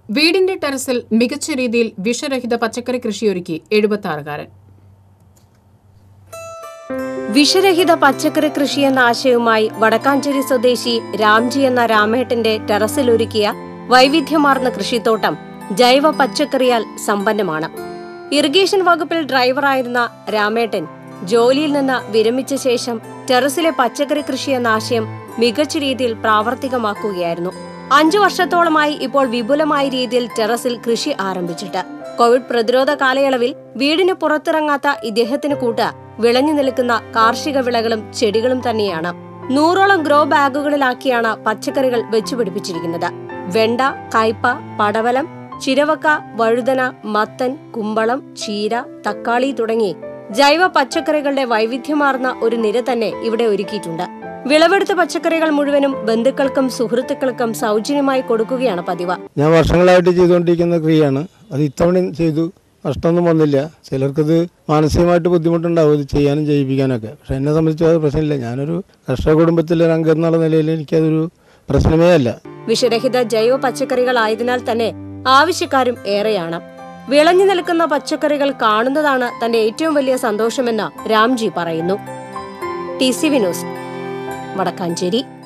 വീടിന്റെ ടെറസിൽ മികച്ച രീതിയിൽ വിഷരഹിത പച്ചക്കറി കൃഷിയൊരുക്കി എഴുപത്തി വിഷരഹിത പച്ചക്കറി കൃഷി എന്ന ആശയവുമായി വടക്കാഞ്ചേരി സ്വദേശി രാംജി എന്ന രാമേട്ടന്റെ ടെറസിലൊരുക്കിയ വൈവിധ്യമാർന്ന കൃഷിത്തോട്ടം ജൈവ പച്ചക്കറിയാൽ സമ്പന്നമാണ് ഇറിഗേഷൻ വകുപ്പിൽ ഡ്രൈവറായിരുന്ന രാമേട്ടൻ ജോലിയിൽ നിന്ന് വിരമിച്ച ശേഷം ടെറസിലെ പച്ചക്കറി കൃഷി എന്ന ആശയം മികച്ച രീതിയിൽ പ്രാവർത്തികമാക്കുകയായിരുന്നു അഞ്ചു വർഷത്തോളമായി ഇപ്പോൾ വിപുലമായ രീതിയിൽ ടെറസിൽ കൃഷി ആരംഭിച്ചിട്ട് കോവിഡ് പ്രതിരോധ കാലയളവിൽ വീടിന് പുറത്തിറങ്ങാത്ത ഇദ്ദേഹത്തിന് കൂട്ട് വിളഞ്ഞു നിൽക്കുന്ന കാർഷിക വിളകളും ചെടികളും തന്നെയാണ് നൂറോളം ഗ്രോ ബാഗുകളിലാക്കിയാണ് പച്ചക്കറികൾ വെച്ചുപിടിപ്പിച്ചിരിക്കുന്നത് വെണ്ട കയ്പ പടവലം ചിരവക്ക വഴുതന മത്തൻ കുമ്പളം ചീര തക്കാളി തുടങ്ങി ജൈവ പച്ചക്കറികളുടെ വൈവിധ്യമാർന്ന ഒരു നിര തന്നെ ഇവിടെ ഒരുക്കിയിട്ടുണ്ട് വിളവെടുത്ത പച്ചക്കറികൾ മുഴുവനും ബന്ധുക്കൾക്കും സുഹൃത്തുക്കൾക്കും സൗജന്യമായി കൊടുക്കുകയാണ് പതിവ് ഞാൻ വർഷങ്ങളായിട്ട് ചെയ്തുകൊണ്ടിരിക്കുന്ന ക്രിയയാണ് അത് ഇത്തവണ ചെയ്തു നഷ്ടമൊന്നും വന്നില്ല ചിലർക്കത് മാനസികമായിട്ട് ബുദ്ധിമുട്ടുണ്ടാവും ഇത് ചെയ്യാനും ചെയ്യിപ്പിക്കാനൊക്കെ പക്ഷെ എന്നെ സംബന്ധിച്ച് അത് പ്രശ്നമില്ല ഞാനൊരു കർഷക കുടുംബത്തിലെ ഒരു അംഗം എന്നുള്ള നിലയിൽ എനിക്കതൊരു പ്രശ്നമേ അല്ല വിഷരഹിത ജൈവ പച്ചക്കറികളായതിനാൽ തന്നെ ആവശ്യക്കാരും ഏറെയാണ് വിളഞ്ഞു നിൽക്കുന്ന പച്ചക്കറികൾ കാണുന്നതാണ് തന്റെ ഏറ്റവും വലിയ സന്തോഷമെന്ന് രാംജി പറയുന്നു T C V news Vadakkanchery